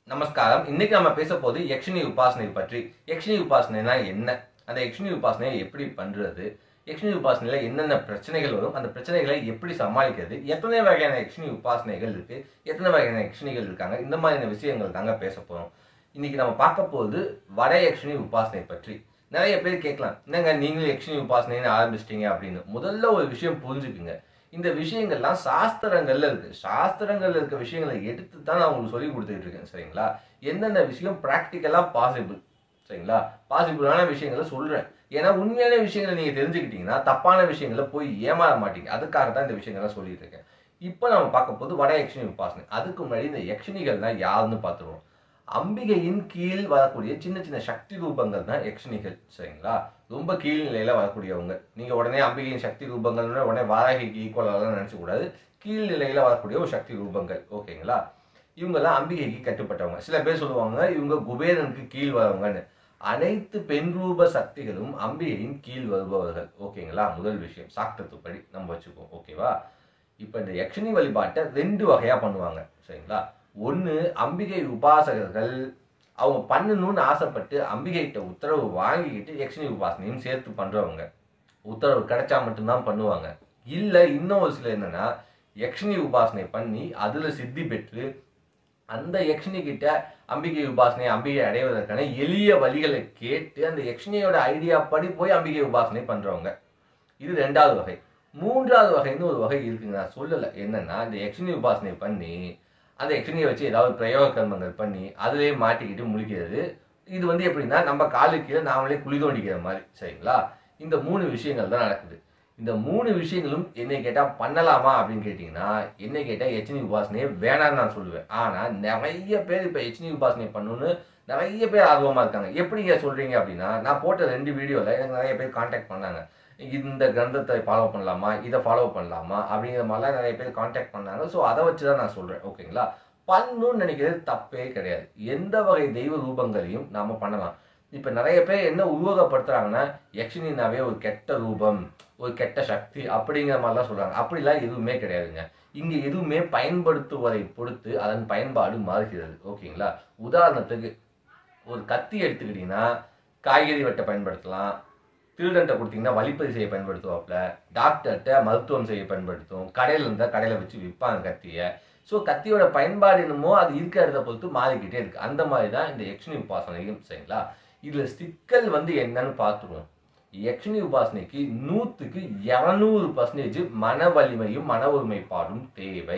நமஸ்காரம் இன்னைக்கு நம்ம பேச போது யக்ஷினி உபாசனை பற்றி யக்ஷினி உபாசனைனா என்ன அந்த யக்ஷினி உபாசனையை எப்படி பண்றது யக்ஷினி உபாசனையில என்னென்ன பிரச்சனைகள் வரும் அந்த பிரச்சனைகளை எப்படி சமாளிக்கிறது எத்தனை வகையான யக்ஷினி உபாசனைகள் இருக்கு எத்தனை வகையான யக்ஷினிகள் இருக்காங்க இந்த மாதிரியான விஷயங்கள் தாங்க பேச போறோம் இன்னைக்கு நம்ம பார்க்க போகுது வட யக்ஷினி உபாசனை பற்றி நிறைய பேர் கேட்கலாம் என்னங்க நீங்களும் யக்ஷினி உபாசனைன்னு ஆரம்பிச்சிட்டீங்க அப்படின்னு முதல்ல ஒரு விஷயம் புரிஞ்சுக்குங்க இந்த விஷயங்கள்லாம் சாஸ்திரங்கள்ல இருக்கு சாஸ்திரங்கள்ல இருக்க விஷயங்களை எடுத்து தான் நான் உங்களுக்கு சொல்லி கொடுத்துட்டு இருக்கேன் சரிங்களா எந்தெந்த விஷயம் ப்ராக்டிக்கலா பாசிபிள் சரிங்களா பாசிபிளான விஷயங்களை சொல்றேன் ஏன்னா உண்மையான விஷயங்களை நீங்க தெரிஞ்சுக்கிட்டீங்கன்னா தப்பான விஷயங்களை போய் ஏமாற மாட்டீங்க அதுக்காக தான் இந்த விஷயங்களை சொல்லிட்டு இருக்கேன் இப்போ நம்ம பார்க்க போது வட யக்ஷினி உபாசனை அதுக்கு முன்னாடி இந்த யக்ஷினிகள்லாம் யாருன்னு பார்த்துருவோம் அம்பிகையின் கீழ் வரக்கூடிய சின்ன சின்ன சக்தி ரூபங்கள் தான் யக்ஷினிகள் சரிங்களா ரொம்ப கீழ் நிலையில வரக்கூடியவங்க நீங்க உடனே அம்பிகையின் சக்தி ரூபங்கள்னு உடனே வாராகிக்கு ஈக்குவலாக நினைச்ச கூடாது கீழ் நிலையில வரக்கூடிய ஒரு சக்தி ரூபங்கள் ஓகேங்களா இவங்கெல்லாம் அம்பிகைக்கு கட்டுப்பட்டவங்க சில பேர் சொல்லுவாங்க இவங்க குபேரனுக்கு கீழ் வரவங்கன்னு அனைத்து பெண் ரூப சக்திகளும் அம்பிகையின் கீழ் வருபவர்கள் ஓகேங்களா முதல் விஷயம் சாக்தத்துப்படி நம்ம வச்சுப்போம் ஓகேவா இப்போ இந்த யக்ஷினி வழிபாட்டை ரெண்டு வகையா பண்ணுவாங்க சரிங்களா ஒன்று அம்பிகை உபாசகர்கள் அவங்க பண்ணணும்னு ஆசைப்பட்டு அம்பிகைகிட்ட உத்தரவு வாங்கிக்கிட்டு யக்ஷினி உபாசனையும் சேர்த்து பண்றவங்க உத்தரவு கிடைச்சா மட்டும்தான் பண்ணுவாங்க இல்ல இன்னும் ஒரு சில என்னன்னா யக்ஷினி உபாசனை பண்ணி அதுல சித்தி பெற்று அந்த யக்ஷினி கிட்ட அம்பிகை உபாசனை அம்பிகை அடைவதற்கான எளிய வழிகளை கேட்டு அந்த யக்ஷினியோட ஐடியா படி போய் அம்பிகை உபாசனை பண்றவங்க இது ரெண்டாவது வகை மூன்றாவது வகைன்னு ஒரு வகை இருக்குங்க நான் சொல்லலை என்னன்னா இந்த யக்ஷினி உபாசனை பண்ணி அந்த யக்ஷினியை வச்சு ஏதாவது பிரயோக கர்மங்கள் பண்ணி அதுலேயே மாட்டிக்கிட்டு முழிக்கிறது இது வந்து எப்படின்னா நம்ம காலுக்கு கீழே நாமளே குழி தோண்டிக்கிற மாதிரி சரிங்களா இந்த மூணு விஷயங்கள் தான் நடக்குது இந்த மூணு விஷயங்களும் என்னை கேட்டால் பண்ணலாமா அப்படின்னு கேட்டிங்கன்னா என்னை கேட்டால் எச்னி உபாசனையே வேணாம்னு நான் சொல்லுவேன் ஆனால் நிறைய பேர் இப்போ எச்னி உபாசனை பண்ணணும்னு நிறைய பேர் ஆர்வமாக இருக்காங்க எப்படிங்க சொல்கிறீங்க அப்படின்னா நான் போட்ட ரெண்டு வீடியோவில் எனக்கு நிறைய பேர் காண்டாக்ட் பண்ணாங்க இந்த கிரந்தத்தை ஃபாலோ பண்ணலாமா இதை ஃபாலோ பண்ணலாமா அப்படிங்கிற மாதிரிலாம் நிறைய பேர் காண்டாக்ட் பண்ணாங்க ஸோ அதை வச்சு தான் நான் சொல்கிறேன் ஓகேங்களா பண்ணணும்னு நினைக்கிறது தப்பே கிடையாது எந்த வகை தெய்வ ரூபங்களையும் நாம பண்ணலாம் இப்போ நிறைய பேர் என்ன உருவகப்படுத்துறாங்கன்னா யக்ஷினினாவே ஒரு கெட்ட ரூபம் ஒரு கெட்ட சக்தி அப்படிங்கிற மாதிரிலாம் சொல்றாங்க அப்படிலாம் எதுவுமே கிடையாதுங்க இங்க எதுவுமே பயன்படுத்துவதை பொறுத்து அதன் பயன்பாடு மாறுகிறது ஓகேங்களா உதாரணத்துக்கு ஒரு கத்தி எடுத்துக்கிட்டீங்கன்னா காய்கறி வெட்ட பயன்படுத்தலாம் திருடன்ட்ட கொடுத்தீங்கன்னா வழிப்பறி செய்ய பயன்படுத்துவாப்புல டாக்டர்கிட்ட மருத்துவம் செய்ய பயன்படுத்தும் கடையில் இருந்தால் கடையில் வச்சு விற்பாங்க கத்தியை ஸோ கத்தியோட பயன்பாடு என்னமோ அது இருக்கிறத பொறுத்து மாறிக்கிட்டே இருக்கு அந்த மாதிரி தான் இந்த யக்ஷினி உபாசனையும் சரிங்களா இதில் சிக்கல் வந்து என்னன்னு பார்த்துருவோம் யக்ஷினி உபாசனைக்கு நூற்றுக்கு இரநூறு பர்சன்டேஜ் மன வலிமையும் மன ஒருமைப்பாடும் தேவை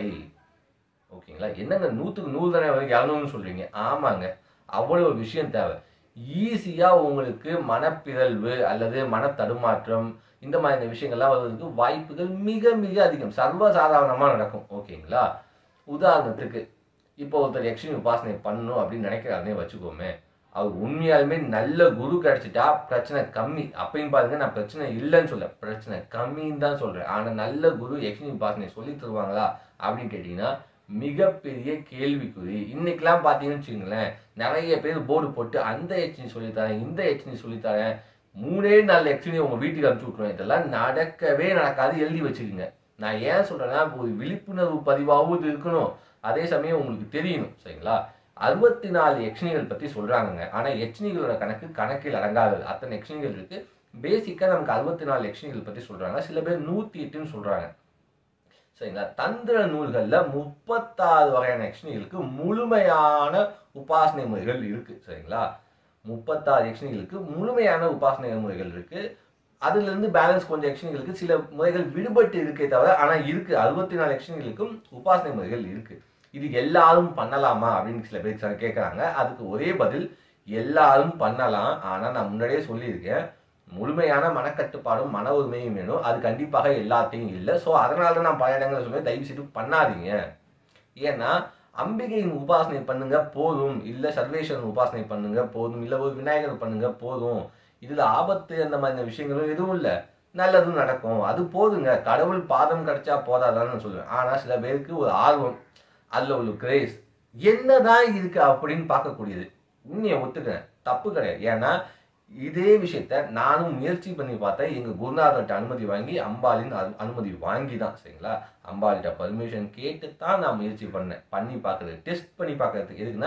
ஓகேங்களா என்னங்க நூற்றுக்கு நூறு தானே இரநூறுன்னு சொல்றீங்க ஆமாங்க அவ்வளோ விஷயம் தேவை ஈஸியாக உங்களுக்கு மனப்பிறழ்வு அல்லது மன தடுமாற்றம் இந்த மாதிரி விஷயங்கள்லாம் வருவதற்கு வாய்ப்புகள் மிக மிக அதிகம் சர்வசாதாரணமாக நடக்கும் ஓகேங்களா உதாரணத்துக்கு இப்போ ஒருத்தர் யக்ஷினி உபாசனை பண்ணணும் அப்படின்னு நினைக்கிறாருன்னே வச்சுக்கோமே அவர் உண்மையாலுமே நல்ல குரு கிடைச்சிட்டா பிரச்சனை கம்மி அப்பயும் பாருங்க நான் பிரச்சனை இல்லைன்னு சொல்ல பிரச்சனை கம்மின்னு தான் சொல்றேன் ஆனா நல்ல குரு யக்ஷினி உபாசனை சொல்லி தருவாங்களா அப்படின்னு கேட்டீங்கன்னா மிகப்பெரிய கேள்விக்குறி இன்னைக்கெல்லாம் பார்த்தீங்கன்னு வச்சுங்களேன் நிறைய பேர் போர்டு போட்டு அந்த எச்சினி சொல்லித்தரேன் இந்த எச்சினி சொல்லித்தரேன் மூணே நாலு எக்ஸினி உங்க வீட்டுக்கு அனுப்பிச்சு விட்ருவேன் இதெல்லாம் நடக்கவே நடக்காது எழுதி வச்சுக்கோங்க நான் ஏன் சொல்றேன்னா இப்போ ஒரு விழிப்புணர்வு பதிவாகவும் இருக்கணும் அதே சமயம் உங்களுக்கு தெரியணும் சரிங்களா அறுபத்தி நாலு யக்ஷினிகள் பத்தி சொல்றாங்கங்க ஆனா யக்ஷினிகளோட கணக்கு கணக்கில் அடங்காதது அத்தனை யக்ஷினிகள் இருக்கு பேசிக்கா நமக்கு அறுபத்தி நாலு யக்ஷினிகள் பத்தி சொல்றாங்க சில பேர் நூத்தி எட்டுன்னு சொல்றாங்க சரிங்களா தந்திர நூல்கள்ல முப்பத்தாறு வகையான யக்ஷினிகளுக்கு முழுமையான உபாசனை முறைகள் இருக்கு சரிங்களா முப்பத்தாறு யக்ஷினிகளுக்கு முழுமையான உபாசனை முறைகள் இருக்கு அதுல இருந்து பேலன்ஸ் கொஞ்சம் யக்ஷினிகளுக்கு சில முறைகள் விடுபட்டு இருக்கே தவிர ஆனா இருக்கு அறுபத்தி நாலு யக்ஷினிகளுக்கும் உபாசனை முறைகள் இருக்கு இது எல்லாரும் பண்ணலாமா அப்படின்னு சில பேர் கேட்கறாங்க அதுக்கு ஒரே பதில் எல்லாரும் பண்ணலாம் ஆனா நான் முன்னாடியே சொல்லியிருக்கேன் முழுமையான மனக்கட்டுப்பாடும் மன உரிமையும் வேணும் அது கண்டிப்பாக எல்லாத்தையும் இல்லை ஸோ அதனால தான் நான் பல இடங்கள் சொல்லுவேன் தயவு செய்து பண்ணாதீங்க ஏன்னா அம்பிகையின் உபாசனை பண்ணுங்க போதும் இல்லை சர்வேஸ்வரன் உபாசனை பண்ணுங்க போதும் இல்லை ஒரு விநாயகர் பண்ணுங்க போதும் இதுல ஆபத்து அந்த மாதிரி விஷயங்களும் எதுவும் இல்லை நல்லதும் நடக்கும் அது போதுங்க கடவுள் பாதம் கிடைச்சா போதாதான்னு சொல்லுவேன் ஆனா சில பேருக்கு ஒரு ஆர்வம் அதுல ஒரு கிரேஸ் என்னதான் இருக்கு அப்படின்னு பார்க்கக்கூடியது உண்மையை ஒத்துக்கிறேன் தப்பு கிடையாது ஏன்னா இதே விஷயத்த நானும் முயற்சி பண்ணி பார்த்தேன் எங்க குருநாதர்கிட்ட அனுமதி வாங்கி அம்பாளின் அனு- அனுமதி வாங்கி தான் சரிங்களா அம்பாள்கிட்ட பர்மிஷன் கேட்டு தான் நான் முயற்சி பண்ணேன் பண்ணி பார்க்கறது டெஸ்ட் பண்ணி பார்க்கறதுக்கு எதுக்குன்னா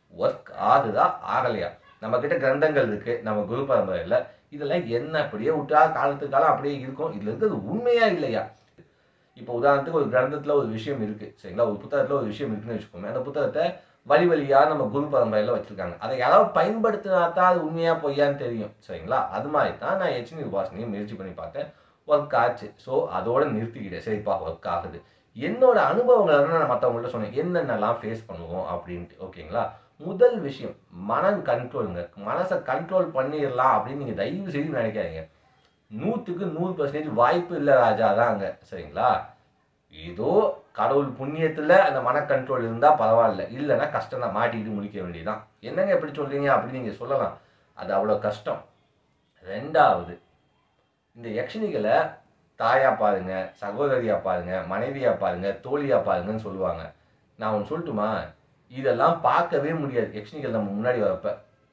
ஒர்க் ஆகுதா ஆகலையா நம்ம கிட்ட கிரந்தங்கள் இருக்கு நம்ம குரு பரம்பரையில் இதெல்லாம் என்ன அப்படியே விட்டா காலத்துக்கு காலம் அப்படியே இருக்கும் இதுல இருக்கிறது உண்மையா இல்லையா இப்போ உதாரணத்துக்கு ஒரு கிரந்தத்துல ஒரு விஷயம் இருக்கு சரிங்களா ஒரு புத்தகத்துல ஒரு விஷயம் இருக்குன்னு வச்சுக்கோமே அந்த புத்தகத்தை வழி வழியா நம்ம குரு பரம்பரையில வச்சிருக்காங்க அதை யாராவது பயன்படுத்தினா தான் அது உண்மையா பொய்யான்னு தெரியும் சரிங்களா அது மாதிரி தான் நான் எச்னி உபாசனையை முயற்சி பண்ணி பார்த்தேன் ஒர்க் ஆச்சு ஸோ அதோட நிறுத்திக்கிட்டேன் சரிப்பா ஒர்க் ஆகுது என்னோட அனுபவங்களை தான் நான் மற்றவங்கள்ட்ட சொன்னேன் என்னென்னலாம் ஃபேஸ் பண்ணுவோம் அப்படின்ட்டு ஓகேங்களா முதல் விஷயம் மனம் கண்ட்ரோலுங்க மனசை கண்ட்ரோல் பண்ணிடலாம் அப்படின்னு நீங்கள் தயவு செய்து நினைக்காதீங்க நூற்றுக்கு நூறு பர்சன்டேஜ் வாய்ப்பு இல்லை ராஜா தான் அங்கே சரிங்களா ஏதோ கடவுள் புண்ணியத்தில் அந்த மன கண்ட்ரோல் இருந்தால் பரவாயில்ல இல்லைன்னா கஷ்டம் தான் மாட்டிக்கிட்டு முடிக்க வேண்டியதுதான் என்னங்க எப்படி சொல்கிறீங்க அப்படின்னு நீங்கள் சொல்லலாம் அது அவ்வளோ கஷ்டம் ரெண்டாவது இந்த யக்ஷினிகளை தாயா பாருங்க சகோதரியா பாருங்க மனைவியா பாருங்க தோழியா பாருங்கன்னு சொல்லுவாங்க நான் ஒன்று சொல்லட்டுமா இதெல்லாம் பார்க்கவே முடியாது யக்ஷினிகள் நம்ம முன்னாடி வரப்ப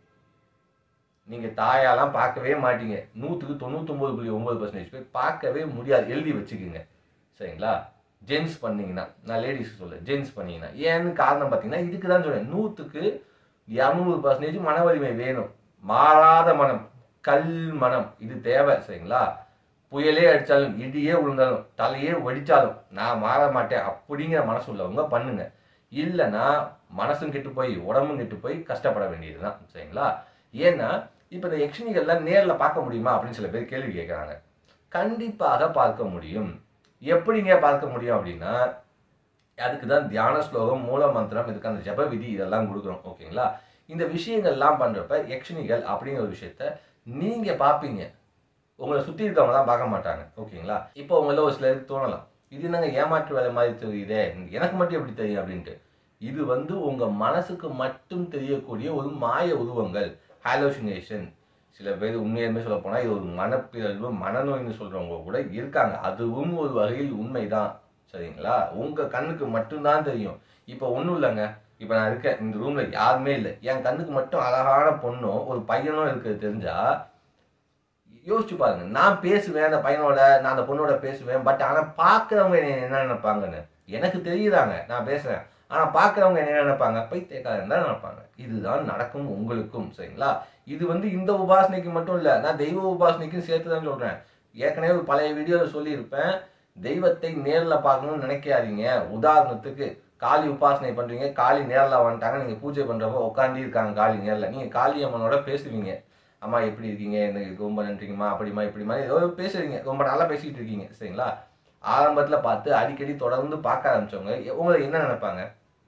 நீங்க தாயாலாம் பார்க்கவே மாட்டீங்க நூற்றுக்கு தொண்ணூத்தொம்பது புள்ளி ஒன்பது பர்சன்டேஜ் பேர் பார்க்கவே முடியாது எழுதி வச்சுக்கோங்க சரிங்களா ஜென்ஸ் பண்ணீங்கன்னா நான் லேடிஸ் சொல்ல ஜென்ஸ் பண்ணீங்கன்னா ஏன்னு காரணம் பார்த்தீங்கன்னா இதுக்கு தான் சொல்றேன் நூற்றுக்கு இரநூறு பர்சன்டேஜ் மன வலிமை வேணும் மாறாத மனம் கல் மனம் இது தேவை சரிங்களா புயலே அடித்தாலும் இடியே விழுந்தாலும் தலையே வெடிச்சாலும் நான் மாற மாட்டேன் அப்படிங்கிற மனசு உள்ளவங்க பண்ணுங்க இல்லைன்னா மனசும் கெட்டு போய் உடம்பும் கெட்டு போய் கஷ்டப்பட வேண்டியதுதான் சரிங்களா ஏன்னா இப்போ இந்த யக்ஷினிகள்லாம் நேரில் பார்க்க முடியுமா அப்படின்னு சில பேர் கேள்வி கேட்குறாங்க கண்டிப்பாக பார்க்க முடியும் எப்படிங்க பார்க்க முடியும் அப்படின்னா அதுக்கு தான் தியான ஸ்லோகம் மூல மந்திரம் இதுக்கு அந்த ஜப விதி இதெல்லாம் கொடுக்குறோம் ஓகேங்களா இந்த விஷயங்கள்லாம் பண்ணுறப்ப யக்ஷினிகள் அப்படிங்கிற ஒரு விஷயத்த நீங்கள் பார்ப்பீங்க உங்களை சுற்றி இருக்கவங்க தான் பார்க்க மாட்டாங்க ஓகேங்களா இப்போ உங்கள ஒரு சிலருக்கு தோணலாம் இது என்னங்க ஏமாற்று வேலை மாதிரி தெரியுதே எனக்கு மட்டும் எப்படி தெரியும் அப்படின்ட்டு இது வந்து உங்க மனசுக்கு மட்டும் தெரியக்கூடிய ஒரு மாய உருவங்கள் ஹாலோசினேஷன் சில பேர் உண்மையுமே சொல்ல போனா இது ஒரு மனப்பிறழ்வு மனநோய்னு சொல்றவங்க கூட இருக்காங்க அதுவும் ஒரு வகையில் உண்மைதான் சரிங்களா உங்க கண்ணுக்கு மட்டும்தான் தெரியும் இப்போ ஒன்றும் இல்லைங்க இப்போ நான் இருக்கேன் இந்த ரூம்ல யாருமே இல்லை என் கண்ணுக்கு மட்டும் அழகான பொண்ணும் ஒரு பையனும் இருக்கிறது தெரிஞ்சா யோசிச்சு பாருங்க நான் பேசுவேன் அந்த பையனோட நான் அந்த பொண்ணோட பேசுவேன் பட் ஆனால் பார்க்குறவங்க என்ன என்ன நினைப்பாங்கன்னு எனக்கு தெரியுதாங்க நான் பேசுறேன் ஆனால் பார்க்குறவங்க என்ன நினைப்பாங்க பைத்தியக்காரன் தான் நினைப்பாங்க இதுதான் நடக்கும் உங்களுக்கும் சரிங்களா இது வந்து இந்த உபாசனைக்கு மட்டும் இல்லை நான் தெய்வ உபாசனைக்கும் சேர்த்து தான் சொல்கிறேன் ஏற்கனவே ஒரு பழைய வீடியோவில் சொல்லியிருப்பேன் தெய்வத்தை நேரில் பார்க்கணும்னு நினைக்காதீங்க உதாரணத்துக்கு காளி உபாசனை பண்றீங்க காளி நேரில் வந்துட்டாங்க நீங்க பூஜை பண்றப்ப உட்காந்து இருக்காங்க காளி நேரில் நீங்க காளி அம்மனோட பேசுவீங்க அம்மா எப்படி இருக்கீங்க எனக்கு ரொம்ப நன்றிங்கம்மா அப்படிமா இப்படிமா ஏதோ பேசுறீங்க ரொம்ப நல்லா பேசிக்கிட்டு இருக்கீங்க சரிங்களா ஆரம்பத்துல பார்த்து அடிக்கடி தொடர்ந்து பார்க்க ஆரம்பிச்சவங்க எ- உங்களை என்ன நினைப்பாங்க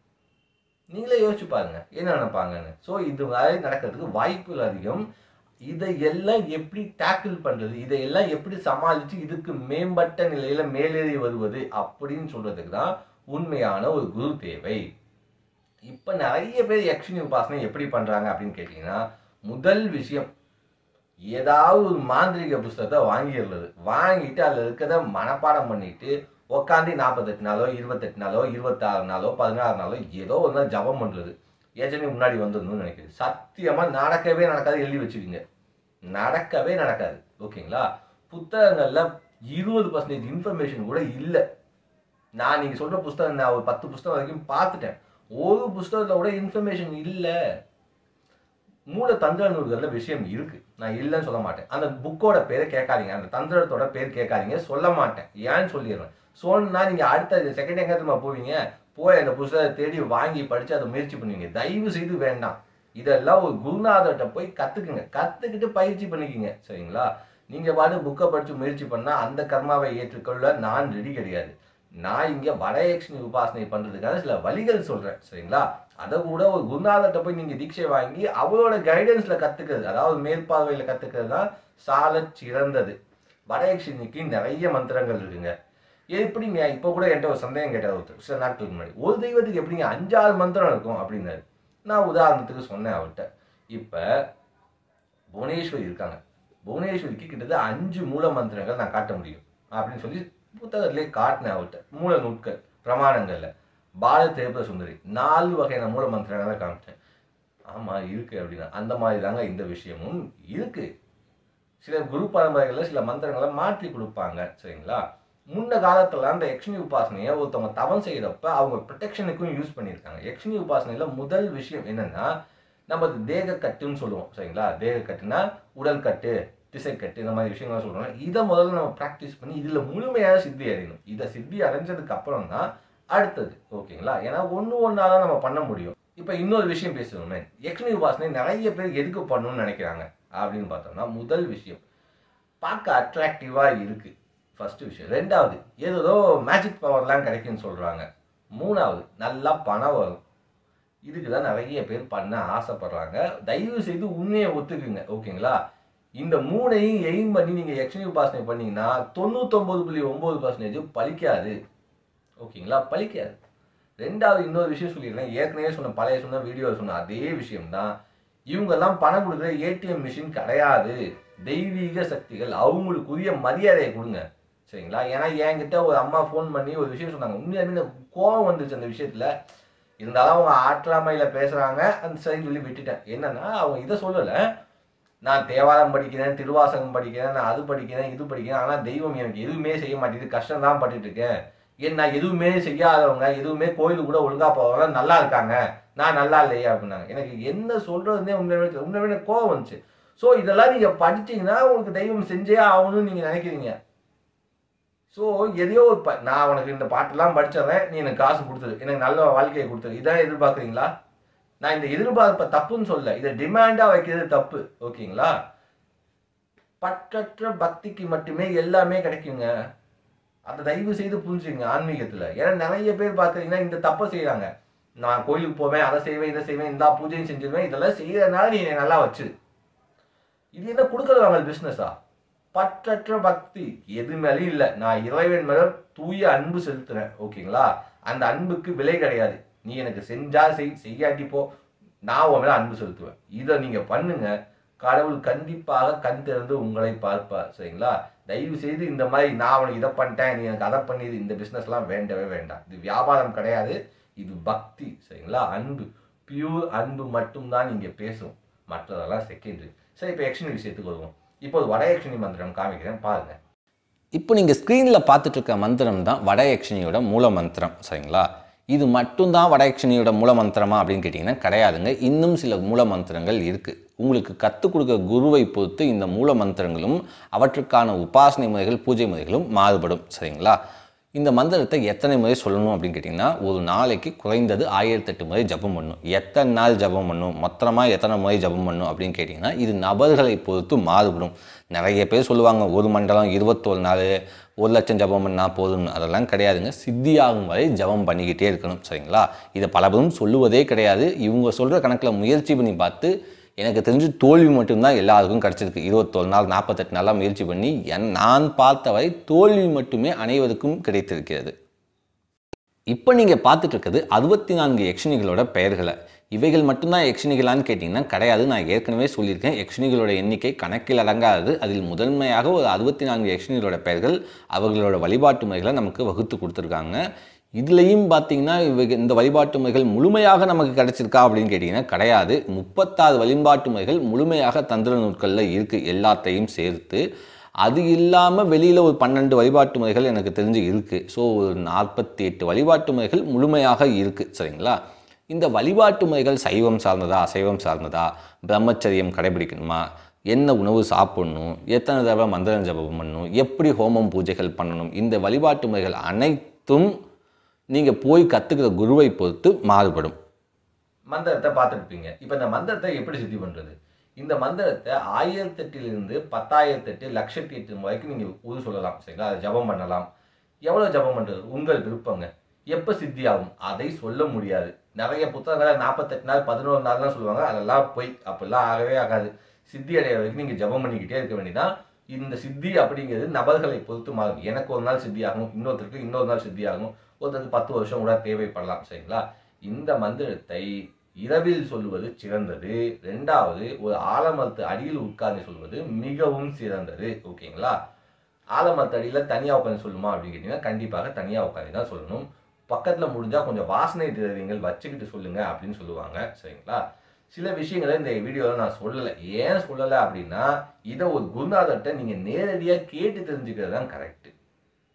நீங்களே யோசிச்சு பாருங்க என்ன நினைப்பாங்கன்னு ஸோ இது மாதிரி நடக்கிறதுக்கு வாய்ப்புகள் அதிகம் இதையெல்லாம் எப்படி டேக்கிள் பண்றது இதையெல்லாம் எப்படி சமாளிச்சு இதுக்கு மேம்பட்ட நிலையில மேலேறி வருவது அப்படின்னு சொல்றதுக்கு தான் உண்மையான ஒரு குரு தேவை இப்ப நிறைய பேர் யக்ஷினி உபாசனை எப்படி பண்றாங்க அப்படின்னு கேட்டீங்கன்னா முதல் விஷயம் ஏதாவது ஒரு மாந்திரிக புஸ்தகத்தை வாங்கிடுறது வாங்கிட்டு அதில் இருக்கிறத மனப்பாடம் பண்ணிட்டு உட்காந்து நாற்பத்தெட்டு நாளோ இருபத்தெட்டு நாளோ இருபத்தாறு நாளோ பதினாறு நாளோ ஏதோ ஒரு நாள் ஜபம் பண்றது ஏஜென்ட் முன்னாடி வந்துடணும்னு நினைக்குது சத்தியமா நடக்கவே நடக்காது எழுதி வச்சுக்கோங்க நடக்கவே நடக்காது ஓகேங்களா புத்தகங்கள்ல இருபது பர்சன்டேஜ் இன்ஃபர்மேஷன் கூட இல்லை நான் நீங்க சொல்ற புஸ்தகம் நான் ஒரு பத்து புஸ்தகம் வரைக்கும் பார்த்துட்டேன் ஒரு புஸ்தகத்துல கூட இன்ஃபர்மேஷன் இல்லை மூல தந்திர நூல்கள்ல விஷயம் இருக்கு நான் இல்லைன்னு சொல்ல மாட்டேன் அந்த புக்கோட பேரை கேட்காதீங்க அந்த தந்திரத்தோட பேர் கேட்காதீங்க சொல்ல மாட்டேன் ஏன்னு சொல்லிடுறேன் சொன்னா நீங்க அடுத்த செகண்ட் எங்க திரும்ப போவீங்க போய் அந்த புஸ்தகத்தை தேடி வாங்கி படிச்சு அதை முயற்சி பண்ணுவீங்க தயவு செய்து வேண்டாம் இதெல்லாம் ஒரு குருநாதர்கிட்ட போய் கத்துக்குங்க கத்துக்கிட்டு பயிற்சி பண்ணிக்கிங்க சரிங்களா நீங்க பாட்டு புக்கை படிச்சு முயற்சி பண்ணா அந்த கர்மாவை ஏற்றுக்கொள்ள நான் ரெடி கிடையாது நான் இங்க வடயக்ஷினி உபாசனை பண்றதுக்கான சில வழிகள் சொல்றேன் சரிங்களா அதை கூட ஒரு குருநாதர்கிட்ட போய் நீங்க தீட்சை வாங்கி அவரோட கைடன்ஸ்ல கத்துக்கிறது அதாவது மேற்பார்வையில கத்துக்கிறது தான் சால சிறந்தது வடயக்ஷினிக்கு நிறைய மந்திரங்கள் இருக்குங்க எப்படிங்க இப்போ கூட என்கிட்ட ஒரு சந்தேகம் கேட்டார் ஒருத்தர் சில நாட்களுக்கு முன்னாடி ஒரு தெய்வத்துக்கு எப்படிங்க அஞ்சாறு மந்திரம் இருக்கும் அப்படின்னாரு நான் உதாரணத்துக்கு சொன்னேன் அவர்கிட்ட இப்போ புவனேஸ்வரி இருக்காங்க புவனேஸ்வரிக்கு கிட்டத்தட்ட அஞ்சு மூல மந்திரங்கள் நான் காட்ட முடியும் அப்படின்னு சொல்லி புத்தகத்திலே காட்டினேன் அவர்கிட்ட மூல நூட்கள் பிரமாணங்கள்ல பால தேவ சுந்தரி நாலு வகையான மூல மந்திரங்களை காமிச்சேன் ஆமா இருக்கு அப்படின்னா அந்த மாதிரி தாங்க இந்த விஷயமும் இருக்கு சில குரு பரம்பரைகளில் சில மந்திரங்களை மாற்றி கொடுப்பாங்க சரிங்களா முன்ன காலத்துல அந்த யக்ஷினி உபாசனையை ஒருத்தவங்க தவம் செய்யறப்ப அவங்க ப்ரொடெக்ஷனுக்கும் யூஸ் பண்ணியிருக்காங்க யக்ஷினி உபாசனையில முதல் விஷயம் என்னன்னா நம்ம தேக கட்டுன்னு சொல்லுவோம் சரிங்களா தேக கட்டுனா உடல் கட்டு திசைக்கட்டு இந்த மாதிரி விஷயங்கள்லாம் சொல்றோம் இதை முதல்ல நம்ம ப்ராக்டிஸ் பண்ணி இதுல முழுமையாக சித்தி அடையணும் இதை சித்தி அடைஞ்சதுக்கு அப்புறம் தான் அடுத்தது ஓகேங்களா ஏன்னா ஒன்று ஒன்றா தான் நம்ம பண்ண முடியும் இப்போ இன்னொரு விஷயம் பேசணுமே யக்ஷினி உபாசனை நிறைய பேர் எதுக்கு பண்ணணும்னு நினைக்கிறாங்க அப்படின்னு பார்த்தோம்னா முதல் விஷயம் பார்க்க அட்ராக்டிவாக இருக்கு ஃபர்ஸ்ட் விஷயம் ரெண்டாவது ஏதோ மேஜிக் பவர்லாம் கிடைக்குன்னு சொல்றாங்க மூணாவது நல்லா பணம் வரும் இதுக்கு தான் நிறைய பேர் பண்ண ஆசைப்படுறாங்க தயவு செய்து உண்மையை ஒத்துக்குங்க ஓகேங்களா இந்த மூணையும் எய்ம் பண்ணி நீங்க யக்ஷினி உபாசனை பண்ணீங்கன்னா தொண்ணூத்தொன்பது புள்ளி ஒன்பது பர்சன்டேஜ் பலிக்காது ஓகேங்களா பலிக்காது ரெண்டாவது இன்னொரு விஷயம் சொல்லிடுறேன் ஏற்கனவே சொன்ன பழைய சொன்ன வீடியோவில் சொன்ன அதே விஷயம்தான் இவங்கெல்லாம் பணம் கொடுக்குற ஏடிஎம் மிஷின் கிடையாது தெய்வீக சக்திகள் அவங்களுக்குரிய மரியாதையை கொடுங்க சரிங்களா ஏன்னா என்கிட்ட ஒரு அம்மா ஃபோன் பண்ணி ஒரு விஷயம் சொன்னாங்க உண்மையாலுமே எனக்கு கோவம் வந்துச்சு அந்த விஷயத்துல இருந்தாலும் அவங்க ஆற்றாமையில பேசுறாங்க அந்த சரின்னு சொல்லி விட்டுட்டேன் என்னன்னா அவங்க இதை சொல்லலை நான் தேவாரம் படிக்கிறேன் திருவாசகம் படிக்கிறேன் நான் அது படிக்கிறேன் இது படிக்கிறேன் ஆனா தெய்வம் எனக்கு எதுவுமே செய்ய மாட்டேங்குது கஷ்டம் தான் பட்டுட்டு இருக்கேன் ஏன் நான் எதுவுமே செய்யாதவங்க எதுவுமே கோயிலுக்கு கூட ஒழுங்கா போறவங்க நல்லா இருக்காங்க நான் நல்லா இல்லையே அப்படின்னாங்க எனக்கு என்ன சொல்றதுன்னே உண்மையுமே தெரியல. உண்மையுமே எனக்கு கோவம் வந்துச்சு ஸோ இதெல்லாம் நீங்க படிச்சீங்கன்னா உங்களுக்கு தெய்வம் செஞ்சே ஆகணும்னு நீங்க நினைக்கிறீங்க ஸோ எதையோ ஒரு ப- நான் உனக்கு இந்த பாட்டெல்லாம் படிச்சிடுறேன் நீ எனக்கு காசு கொடுத்துரு எனக்கு நல்ல வாழ்க்கையை கொடுத்துரு இதான் எதிர்பார்க்குறீங்களா நான் இந்த எதிர்பார்ப்பை தப்புன்னு சொல்ல இதை டிமாண்டா வைக்கிறது தப்பு ஓகேங்களா பற்றற்ற பக்திக்கு மட்டுமே எல்லாமே கிடைக்குங்க அதை தயவு செய்து புரிஞ்சுங்க ஆன்மீகத்துல ஏன்னா நிறைய பேர் பார்க்குறீங்கன்னா இந்த தப்பை செய்றாங்க நான் கோயிலுக்கு போவேன் அதை செய்வேன் இதை செய்வேன் இந்த பூஜையும் செஞ்சிருவேன் இதெல்லாம் செய்யறதுனால நீ என்னை நல்லா வச்சு இது என்ன கொடுக்கறது வாங்கல் பிசினஸா பற்றற்ற பக்தி எது மேலேயும் இல்லை நான் இறைவன் மேல தூய அன்பு செலுத்துறேன் ஓகேங்களா அந்த அன்புக்கு விலை கிடையாது நீ எனக்கு செஞ்சா செய் செய்யாட்டி போ நான் உன் மேல அன்பு செலுத்துவேன் இதை நீங்க பண்ணுங்க கடவுள் கண்டிப்பாக கண் திறந்து உங்களை பார்ப்பார் சரிங்களா தயவு செய்து இந்த மாதிரி நான் உனக்கு இதை பண்ணிட்டேன் நீ எனக்கு அதை பண்ணிது இந்த பிசினஸ்லாம் வேண்டவே வேண்டாம் இது வியாபாரம் கிடையாது இது பக்தி சரிங்களா அன்பு பியூர் அன்பு மட்டும்தான் நீங்க பேசும் மற்றதெல்லாம் செகண்டரி சரி இப்போ யக்ஷினி விஷயத்துக்கு வருவோம் இப்போ ஒரு வடயக்ஷினி மந்திரம் காமிக்கிறேன் பாருங்க இப்போ நீங்கள் ஸ்க்ரீனில் பார்த்துட்டு இருக்க மந்திரம் தான் வடயக்ஷினியோட மூல மந்திரம் சரிங்களா இது மட்டும்தான் வடயக்ஷினியோட மூல மந்திரமா அப்படின்னு கேட்டிங்கன்னா கிடையாதுங்க இன்னும் சில மூல மந்திரங்கள் இருக்குது உங்களுக்கு கற்றுக் கொடுக்க குருவை பொறுத்து இந்த மூல மந்திரங்களும் அவற்றுக்கான உபாசனை முறைகள் பூஜை முறைகளும் மாறுபடும் சரிங்களா இந்த மந்திரத்தை எத்தனை முறை சொல்லணும் அப்படின்னு கேட்டிங்கன்னா ஒரு நாளைக்கு குறைந்தது ஆயிரத்தெட்டு முறை ஜபம் பண்ணணும் எத்தனை நாள் ஜபம் பண்ணணும் மொத்தமாக எத்தனை முறை ஜபம் பண்ணணும் அப்படின்னு கேட்டிங்கன்னா இது நபர்களை பொறுத்து மாறுபடும் நிறைய பேர் சொல்லுவாங்க ஒரு மண்டலம் இருபத்தோரு நாள் ஒரு லட்சம் ஜபம் பண்ணால் போதும் அதெல்லாம் கிடையாதுங்க சித்தியாகும் வரை ஜபம் பண்ணிக்கிட்டே இருக்கணும் சரிங்களா இதை பலரும் சொல்லுவதே கிடையாது இவங்க சொல்கிற கணக்கில் முயற்சி பண்ணி பார்த்து எனக்கு தெரிஞ்சு தோல்வி மட்டும்தான் எல்லாருக்கும் கிடச்சிருக்கு இருபத்தோரு நாள் நாற்பத்தெட்டு நாளாக முயற்சி பண்ணி என் நான் பார்த்தவரை தோல்வி மட்டுமே அனைவருக்கும் கிடைத்திருக்கிறது இப்போ நீங்கள் பார்த்துட்டு இருக்கிறது அறுபத்தி நான்கு யக்ஷினிகளோட பெயர்களை இவைகள் மட்டும்தான் யக்ஷினிகளான்னு கேட்டிங்கன்னா கிடையாது நான் ஏற்கனவே சொல்லியிருக்கேன் யக்ஷினிகளோட எண்ணிக்கை கணக்கில் அடங்காதது அதில் முதன்மையாக ஒரு அறுபத்தி நான்கு யக்ஷினிகளோட பெயர்கள் அவர்களோட வழிபாட்டு முறைகளை நமக்கு வகுத்து கொடுத்துருக்காங்க இதுலேயும் பார்த்தீங்கன்னா இவ இந்த வழிபாட்டு முறைகள் முழுமையாக நமக்கு கிடைச்சிருக்கா அப்படின்னு கேட்டிங்கன்னா கிடையாது முப்பத்தாறு வழிபாட்டு முறைகள் முழுமையாக தந்திர நூட்களில் இருக்குது எல்லாத்தையும் சேர்த்து அது இல்லாமல் வெளியில் ஒரு பன்னெண்டு வழிபாட்டு முறைகள் எனக்கு தெரிஞ்சு இருக்குது ஸோ ஒரு நாற்பத்தி எட்டு வழிபாட்டு முறைகள் முழுமையாக இருக்குது சரிங்களா இந்த வழிபாட்டு முறைகள் சைவம் சார்ந்ததா அசைவம் சார்ந்ததா பிரம்மச்சரியம் கடைபிடிக்கணுமா என்ன உணவு சாப்பிடணும் எத்தனை தடவை மந்திரம் ஜபம் பண்ணணும் எப்படி ஹோமம் பூஜைகள் பண்ணணும் இந்த வழிபாட்டு முறைகள் அனைத்தும் நீங்கள் போய் கற்றுக்கிற குருவை பொறுத்து மாறுபடும் மந்திரத்தை பார்த்துருப்பீங்க இப்போ இந்த மந்திரத்தை எப்படி சித்தி பண்றது இந்த மந்திரத்தை ஆயிரத்தெட்டிலிருந்து பத்தாயிரத்தெட்டு லட்சத்தி எட்டு வரைக்கும் நீங்க ஊது சொல்லலாம் சரிங்களா அதை ஜபம் பண்ணலாம் எவ்வளவு ஜபம் பண்றது உங்கள் விருப்பங்க எப்ப சித்தி ஆகும் அதை சொல்ல முடியாது நிறைய புத்தகங்களை நாற்பத்தெட்டு நாள் பதினோரு நாள் தான் சொல்லுவாங்க அதெல்லாம் போய் அப்படிலாம் ஆகவே ஆகாது சித்தி அடைய வரைக்கும் நீங்க ஜபம் பண்ணிக்கிட்டே இருக்க வேண்டியதான் இந்த சித்தி அப்படிங்கிறது நபர்களை பொறுத்து மாறும் எனக்கு ஒரு நாள் சித்தி ஆகும் இன்னொருத்தருக்கு இன்னொரு நாள் சித்தி ஆகும் ஒருத்தருக்கு பத்து வருஷம் கூட தேவைப்படலாம் சரிங்களா இந்த மந்திரத்தை இரவில் சொல்லுவது சிறந்தது ரெண்டாவது ஒரு ஆலமரத்து அடியில் உட்கார்ந்து சொல்வது மிகவும் சிறந்தது ஓகேங்களா ஆலமரத்து அடியில் தனியாக உட்காந்து சொல்லுமா அப்படின்னு கேட்டிங்கன்னா கண்டிப்பாக தனியாக உட்காந்து தான் சொல்லணும் பக்கத்தில் முடிஞ்சால் கொஞ்சம் வாசனை திரவியங்கள் வச்சுக்கிட்டு சொல்லுங்க அப்படின்னு சொல்லுவாங்க சரிங்களா சில விஷயங்களை இந்த வீடியோவில் நான் சொல்லலை ஏன் சொல்லலை அப்படின்னா இதை ஒரு குருநாதர்கிட்ட நீங்கள் நேரடியாக கேட்டு தெரிஞ்சுக்கிறது தான் கரெக்டு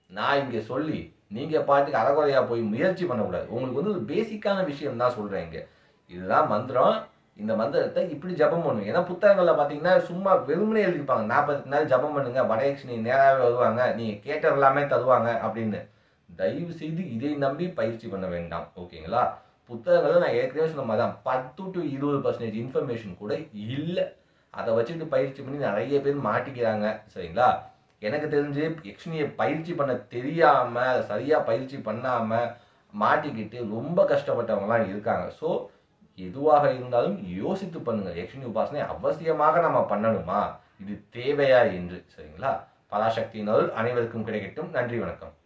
நான் இங்க சொல்லி நீங்க பாட்டுக்கு அறகுறையா போய் முயற்சி பண்ணக்கூடாது உங்களுக்கு வந்து ஒரு பேசிக்கான விஷயம் தான் சொல்றேன் இங்க இதுதான் மந்திரம் இந்த மந்திரத்தை இப்படி ஜபம் பண்ணுங்க ஏன்னா புத்தகங்கள்ல பாத்தீங்கன்னா சும்மா வெறுமனே எழுதிருப்பாங்க நாற்பத்தி நாள் ஜபம் பண்ணுங்க வடயக்ஷினி நேராகவே வருவாங்க நீங்க கேட்டது எல்லாமே தருவாங்க அப்படின்னு தயவு செய்து இதை நம்பி பயிற்சி பண்ண வேண்டாம் ஓகேங்களா புத்தகங்களை நான் ஏற்கனவே சொன்ன மாதிரி தான் பத்து டு இருபது பர்சன்டேஜ் இன்ஃபர்மேஷன் கூட இல்லை அதை வச்சுட்டு பயிற்சி பண்ணி நிறைய பேர் மாட்டிக்கிறாங்க சரிங்களா எனக்கு தெரிஞ்சு யக்ஷினியை பயிற்சி பண்ண தெரியாம அதை சரியா பயிற்சி பண்ணாம மாட்டிக்கிட்டு ரொம்ப கஷ்டப்பட்டவங்கலாம் இருக்காங்க ஸோ எதுவாக இருந்தாலும் யோசித்து பண்ணுங்க யக்ஷினி உபாசனை அவசியமாக நம்ம பண்ணணுமா இது தேவையா என்று சரிங்களா பராசக்தியினர் அனைவருக்கும் கிடைக்கட்டும் நன்றி வணக்கம்